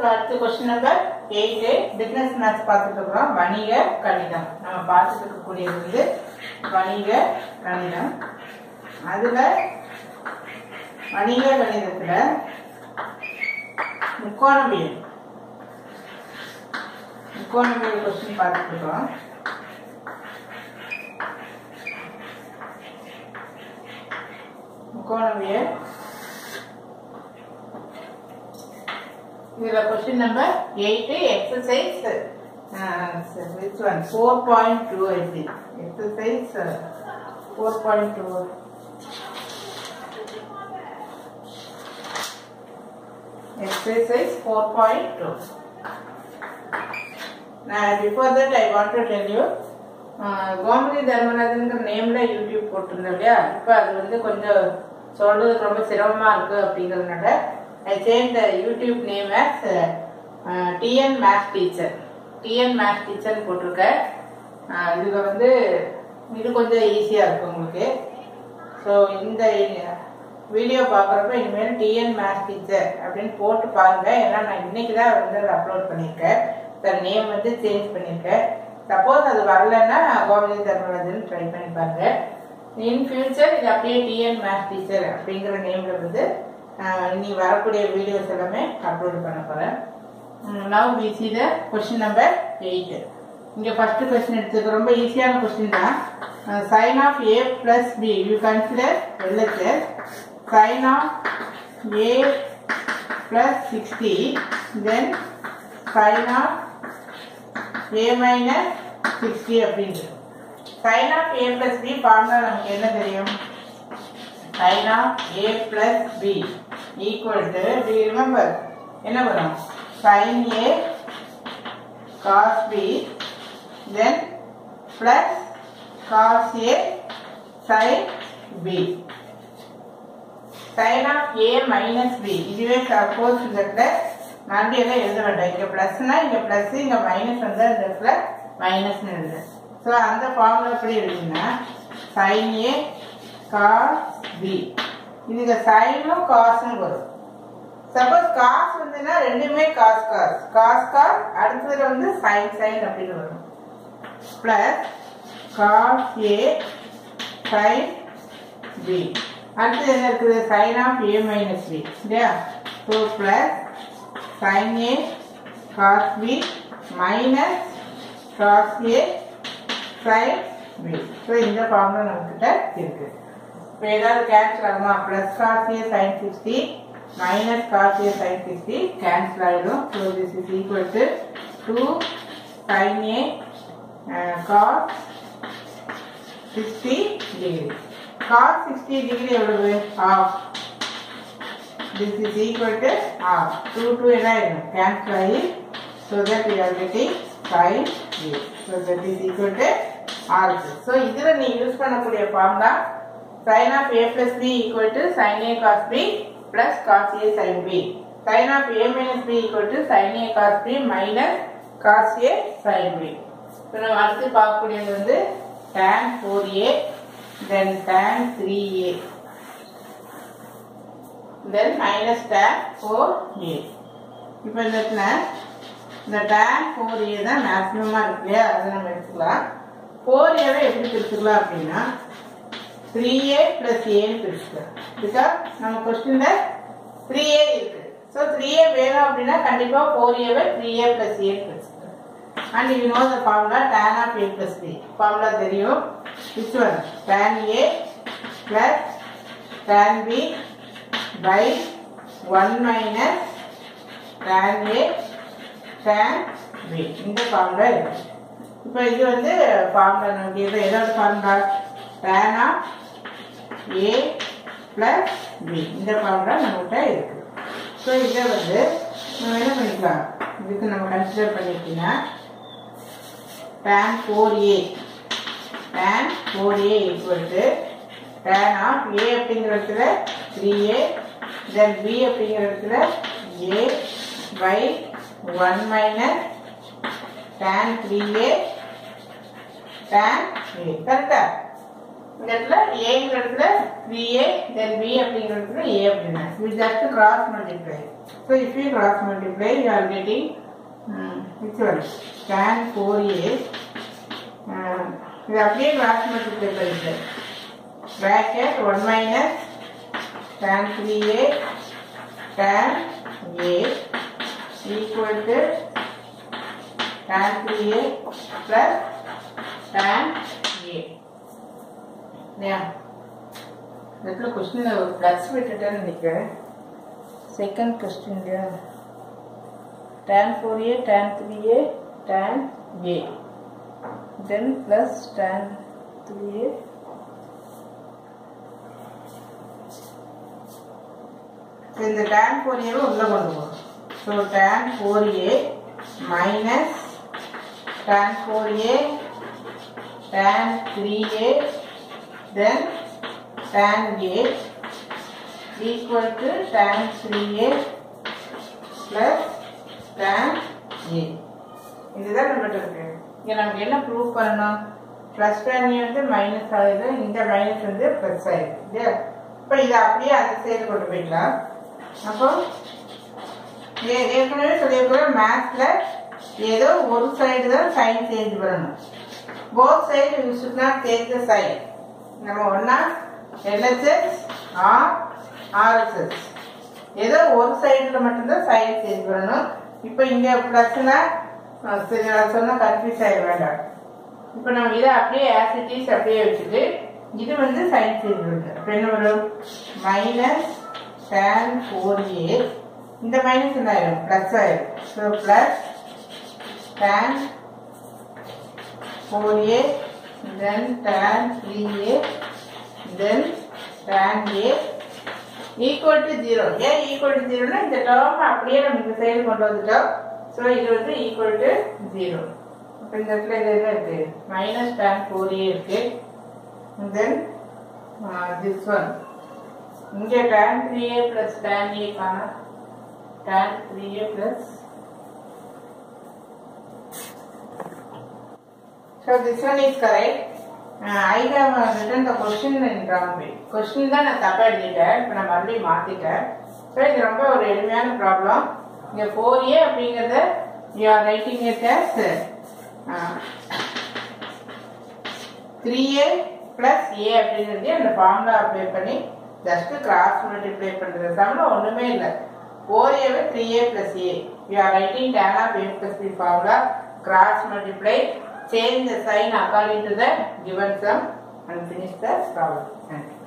So அடுத்த question number eight business maths பார்த்துட்டு இருக்கிறோம் வணிக கணிதம் நம்ம பார்த்துட்டு இருக்கக்கூடியது வந்து வணிக கணிதம் அதுல வணிக கணிதத்துல முக்கோணவியல் முக்கோணவியல் கொஸ்டின் பார்த்துட்டு இருக்கோம் முக்கோணவியல் இதுல question number eight exercise which one four point two I see exercise four point two exercise 4.2 now before that i want to tell you ah Gomathi தர்மராஜன்கிற நேம்ல யூடியூப் போட்டிருந்தோம் இல்லையா இப்போ அது வந்து கொஞ்சம் சொல்றதுக்கு ரொம்ப சிரமமா இருக்கு அப்படிங்கறதுனால I change the YouTube name as TN maths teacher TN maths teacher போட்டிருக்கேன் ஆஹ் இதுல வந்து இது கொஞ்சம் ஈஸியா இருக்கும் உங்களுக்கு ஸோ இந்த வீடியோ பார்க்குறப்ப இனிமேல் டிஎன் மேத்ஸ் டீச்சர் அப்படின்னு போட்டு பாருங்க ஏன்னா நான் இன்னைக்கு தான் வந்து அதை அப்லோட் பண்ணியிருக்கேன் சார் நேம் வந்து சேஞ்ச் பண்ணியிருக்கேன் சப்போஸ் அது வரலன்னா கோவிந்த் தர்மராஜன் ட்ரை பண்ணி பாருங்க இன் ஃபியூச்சர் இது அப்படியே டிஎன் மேத்ஸ் டீச்சர் அப்படிங்கிற நேம்ல வந்து ஆஹ், இனி வரக்கூடிய வீடியோஸ் எல்லாமே அப்லோட் பண்ண போகிறேன் now we see the question number eight இங்க ஃபர்ஸ்ட் கொஸ்டின் எடுத்துக்க ரொம்ப ஈஸியான கொஸ்டின் தான் sine of A plus B you consider LHS sine of A plus sixty then sine of A minus sixty அப்படின்றது sine of A plus B formula நமக்கு என்ன தெரியும் sin of a plus b equal to do you remember என்ன வரும் sin a cos b then plus cos a sin b sin of a minus b இதுவே suppose இந்த இடத்துல மறுபடியும் எல்லாம் எழுத வேண்டாம் இங்க பிளஸ்னா இங்க பிளஸ் இங்க மைனஸ் வந்து அந்த இடத்துல மைனஸ்னு எழுது ஸோ அந்த ஃபார்முலா எப்படி எழுதுனா sin a cos b இதுக்கு சைனும் காசும் வரும் சப்போஸ் காஸ் வந்துன்னா ரெண்டுமே காஸ் காஸ் காஸ் காஸ் அடுத்ததுல வந்து சைன் சைன் அப்படின்னு வரும் plus cos A sine B அடுத்தது என்ன இருக்குது sine of A minus B இல்லையா so plus sine A cos B minus cos A sine B so இந்த ஃபார்முலா நம்மக்கிட்ட இருக்கு இப்போ ஏதாவது கேன்சல் ஆகுமா plus cos A sine sixty minus cos A sine sixty cancel ஆகிடும் so this is equal to two sine A cos sixty degree cos sixty degree எவ்வளவு of this is equal to r 2 2 என்ன ஆயிடும் cancel ஆகி so that we are getting sin a so that is equal to r so இதுல நீ use பண்ணக்கூடிய formula sin of a plus b equal to sin a cos b plus cos a sin b sin of a minus b equal to sin a cos b minus cos a sin b இப்போ நம்ம அடுத்து பார்க்கக்கூடியது வந்து tan 4a then tan 3a then minus tan 4a இப்போ இந்த இடத்துல இந்த tan 4a தான் மேக்ஸிமமாக இருக்கு இல்லையா அதை நம்ம எடுத்துக்கலாம் 4a வை எப்படி பிரிச்சுக்கலாம் அப்படின்னா 3a plus a பிரிச்சுக்கலாம் பிகாஸ் நம்ம கொஸ்டின்ல 3a இருக்கு ஸோ 3a வேணும் அப்படின்னா கண்டிப்பா 4a வை 3a plus a பிரிச்சுக்கலாம் and you know the formula tan of a plus b formula தெரியும் which one tan a plus tan b by 1 minus tan A tan B இந்த formula இருக்கு இப்போ இது வந்து ஃபார்முலா நமக்கு இது ஏதாவது formula tan of A plus B இந்த ஃபார்முலா நம்மகிட்ட இருக்கு ஸோ இதை வந்து நம்ம என்ன பண்ணிக்கலாம் இதுக்கு நம்ம கன்சிடர் பண்ணிட்டீங்கன்னா tan 4A tan 4A equal to tan of A அப்படிங்கிற இடத்துல 3A then B அப்படிங்கிற இடத்துல A by 1 minus tan 3A tan A கரெக்டா இந்த இடத்துல ஏங்கிற இடத்துல த்ரீ ஏ தென் பி அப்படிங்கிற இடத்துல ஏ அப்படின்னா இது just cross multiply so if you cross multiply you are getting which one tan four A இது அப்படியே கிராஸ் மல்டிப்ளை பண்ணிட்டு bracket 1 minus tan 3a tan a equal to tan 3a plus tan a இல்லையா இடத்துல கொஸ்டினில் ஒரு plus விட்டுட்டேன்னு நினைக்கிறேன் second question இல்லையா tan 4a tan 3a tan a then plus tan 3a so இந்த tan 4a வை உள்ள கொண்டு போகும் so tan 4a minus tan 4a tan 3a then tan a equal to tan 3a plus tan a இதுதான் நம்மகிட்ட இருக்கு இங்க நமக்கு என்ன ப்ரூவ் பண்ணணும் ப்ளஸ் டேன் வந்து மைனஸ் ஆகுது இந்த மைனஸ் வந்து ப்ளஸ் ஆகுது இல்லையா இப்போ இதை அப்படியே அந்த சைடு கொண்டு போயிடலாம் அப்போ ஏ- ஏற்கனவே சொல்லியிருக்கிறோம் மேத்ஸ்ல ஏதோ ஒரு சைடு தான் சைன் சேஞ்ச் பண்ணணும் both side you should not change the sign நம்ம ஒன்னா எல்எஸ்எஸ் ஆர் ஆர்எஸ்எஸ் ஏதோ ஒரு சைடில் மட்டும்தான் சைன் சேஞ்ச் பண்ணணும் இப்போ இங்கே ப்ளஸ்னா சரி நான் சொன்னால் கன்ஃபியூஸ் ஆகிட வேண்டாம் இப்போ நம்ம இதை அப்படியே ஆசிட்டிஸ் அப்படியே வச்சுட்டு இது வந்து சைன் சேஞ்ச் பண்ணுது அப்போ என்ன வரும் மைனஸ் tan ஃபோர் ஏ இந்த மைனஸ் என்ன ஆயிடும் ப்ளஸ் ஆயிடும் so plus tan four A then tan three A then tan A equal to zero ஏன் ஈக்குவல் டு ஜீரோனா இந்த டேர்ம் அப்படியே நம்ம இந்த சைடு கொண்டு வந்துட்டோம் ஸோ இது வந்து ஈக்குவல் டு ஜீரோ இப்போ இந்த இடத்துல இது என்ன இருக்கு மைனஸ் டேன் ஃபோர் ஏ இருக்கு தென் திஸ் ஒன் இங்கே tan three A plus tan A காண tan three A plus So this one is correct. Uh, I have uh, written the question in wrong way. Question தான் நான் தப்பா எழுதிட்டேன் இப்போ நான் மறுபடியும் மாத்திட்டேன் ஸோ இது ரொம்ப ஒரு எளிமையான ப்ராப்ளம் இங்க ஃபோர் ஏ அப்படிங்கறத you are writing it as three A plus A அப்படிங்கிறது அந்த ஃபார்முலா அப்ளை பண்ணி ஜஸ்ட் கிராஸ் மல்டிப்ளை பண்றது தவிர ஒண்ணுமே இல்லை ஃபோர் ஏவை three A plus A you are writing tan of A plus B formula cross multiply change the sign according to the given sum and finish the problem. Thank you.